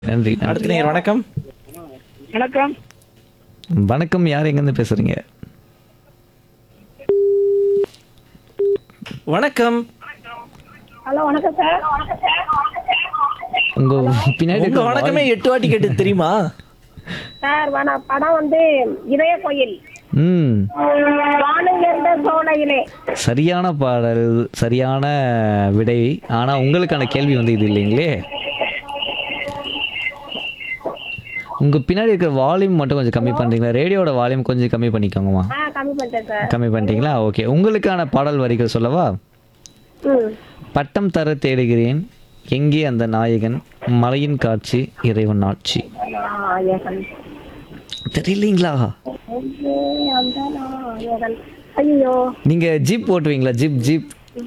நன்றி நன்றி அடுத்த நேர் வணக்கம் வணக்கம் வணக்கம் யார் எங்கேருந்து பேசுறீங்க வணக்கம் ஹலோ வணக்கம் சார் உங்க பின்னாடி உங்க இருக்கிற வணக்கமே எட்டு வாட்டி கேட்டு தெரியுமா சார் வண படம் வந்து இதய கோயில் ம் வானுயர்ந்த சோலையிலே சரியான பாடல் சரியான விடை ஆனா உங்களுக்கான கேள்வி வந்து இது இல்லைங்களே உங்க பின்னாடி இருக்கிற வால்யூம் மட்டும் கொஞ்சம் கம்மி பண்றீங்களா ரேடியோட வால்யூம் கொஞ்சம் கம்மி பண்ணிக்கோங்கம்மா ஆ கம்மி பண்ணிட்டேன் சார் கம்மி பண்ணிட்டீங்களா ஓகே உங்களுக்கான பாடல் வரிகள் சொல்லவா ம் பட்டம் தர தேடுகிறேன் எங்கே அந்த நாயகன் மலையின் காட்சி இறைவன் ஆட்சி ஆ ஏகன் தெரியலீங்களா எங்கே அந்த நாயகன் ஐயோ நீங்க ஜீப் ஓட்டுவீங்களா ஜீப் ஜீப்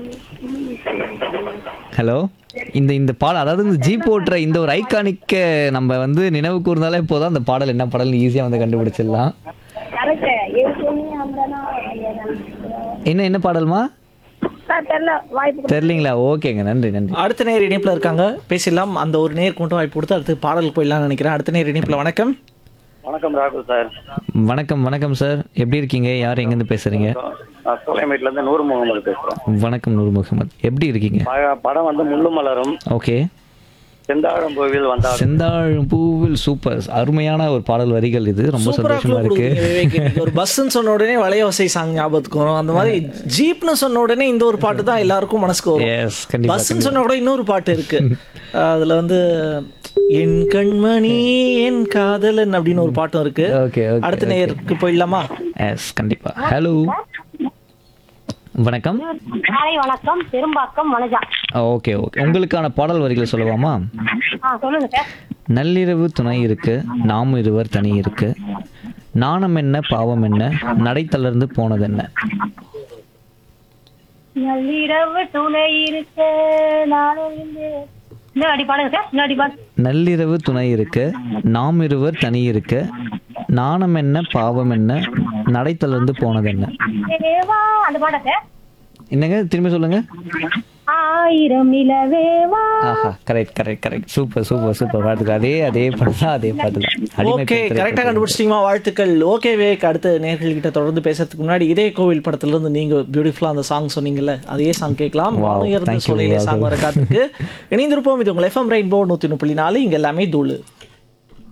ஹலோ இந்த இந்த பாடல் அதாவது இந்த ஜீப் ஓட்டுற இந்த ஒரு ஐகானிக்க நம்ம வந்து நினைவு கூர்ந்தாலே போதும் அந்த பாடல் என்ன பாடல்னு ஈஸியாக வந்து கண்டுபிடிச்சிடலாம் கரெக்ட் எங்கே அந்த நாயகன் என்ன என்ன பாடல்மா சார் தெரியல வாய்ப்பு தெரியலீங்களா ஓகேங்க நன்றி நன்றி அடுத்த நேர் இணைப்புல இருக்காங்க பேசிடலாம் அந்த ஒரு நேருக்கு மட்டும் வாய்ப்பு கொடுத்து அடுத்து பாடலுக்கு போயிடலாம்னு நினைக்கிறேன் அடுத்த நேர் இணைப்புல வணக்கம் வணக்கம் ராகுல் சார் வணக்கம் வணக்கம் சார் எப்படி இருக்கீங்க யார் எங்கேருந்து பேசுறீங்க நான் சோலைமேட்ல இருந்து நூறு முகமது பேசுறேன் வணக்கம் நூர் முகமது எப்படி இருக்கீங்க ப- படம் வந்து முள்ளு மலரும் ஓகே செந்தாழம் கோவில் வந்தால் செந்தாழம் பூவில் சூப்பர் அருமையான ஒரு பாடல் வரிகள் இது ரொம்ப சூப்பரா சந்தோஷமா இருக்கு கொடுக்குறீங்க விவேக். இன்னைக்கு ஒரு பஸ்ன்னு சொன்ன உடனே வளையோசை சாங் ஞாபகத்துக்கு வரும் அந்த மாதிரி ஜீப்னு சொன்ன உடனே இந்த ஒரு பாட்டு தான் எல்லாருக்கும் மனசுக்கு வரும் எஸ் கண்டிப்பா பஸ்ன்னு சொன்ன கூட இன்னொரு பாட்டு இருக்கு அதுல வந்து என் கண்மணி என் காதலன் அப்படின்னு ஒரு பாட்டும் இருக்கு ஓகே ஓகே அடுத்த நேருக்கு போயிடலாமா எஸ் கண்டிப்பா ஹலோ வணக்கம் காலை வணக்கம் பெரும்பாக்கம் வனஜா ஓகே ஓகே உங்களுக்கான பாடல் வரிகளை சொல்லலாமா ஆ சொல்லுங்க சார் நள்ளிரவு துணை இருக்கு நாம் இருவர் தனி இருக்கு நாணம் என்ன பாவம் என்ன நடை தளர்ந்து போனது என்ன நள்ளிரவு துணை இருக்க நானும் இன்னும் அடி பாடுங்க சார் இன்னும் அடி பாடு நள்ளிரவு துணை இருக்கு நாம் இருவர் தனி இருக்கு நாணம் என்ன பாவம் என்ன நடை தளர்ந்து போனது என்ன தேவா அந்த பாட சார் என்னங்க திரும்பி சொல்லுங்க ஆயிரம் நிலவேவா ஆஹா correct correct correct super super super பாட்டுக்கு அதே அதே பாட்டு தான் அதே பாட்டு தான் அடிமை ஓகே பெண் கரெக்டாக திரைப்படம். கண்டுபிடிச்சிட்டீங்களா வாழ்த்துக்கள் ஓகே வேக் அடுத்த நேர்கள் கிட்ட தொடர்ந்து பேசுறதுக்கு முன்னாடி இதே கோவில் படத்துல இருந்து நீங்க பியூட்டிஃபுல்லா அந்த சாங் சொன்னீங்கல்ல அதே சாங் கேட்கலாம் Wow, வானுயர்ந்த thank you, சோலையிலே Rahul. சாங் வர காத்துக்கு இணைந்திருப்போம் இது உங்கள் எஃப்எம் ரெயின்போ நூற்றி புள்ளி நாலு இங்க எல்லாமே தூளு